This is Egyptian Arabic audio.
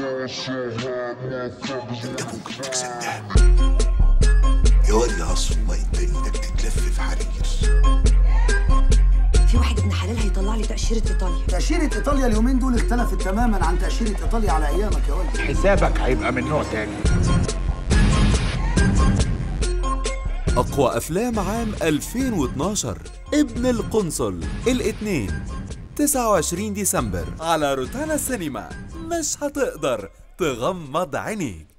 يا واد يا عصر الله انت ايدك تتلف في حرير في واحد ابن حلال هيطلع لي تأشيرة إيطاليا تأشيرة إيطاليا اليومين دول اختلفت تماما عن تأشيرة إيطاليا على أيامك يا ولد حسابك هيبقى من نوع تاني أقوى أفلام عام 2012 ابن القنصل الاثنين 29 ديسمبر على روتانا السينما مش هتقدر تغمض عينيك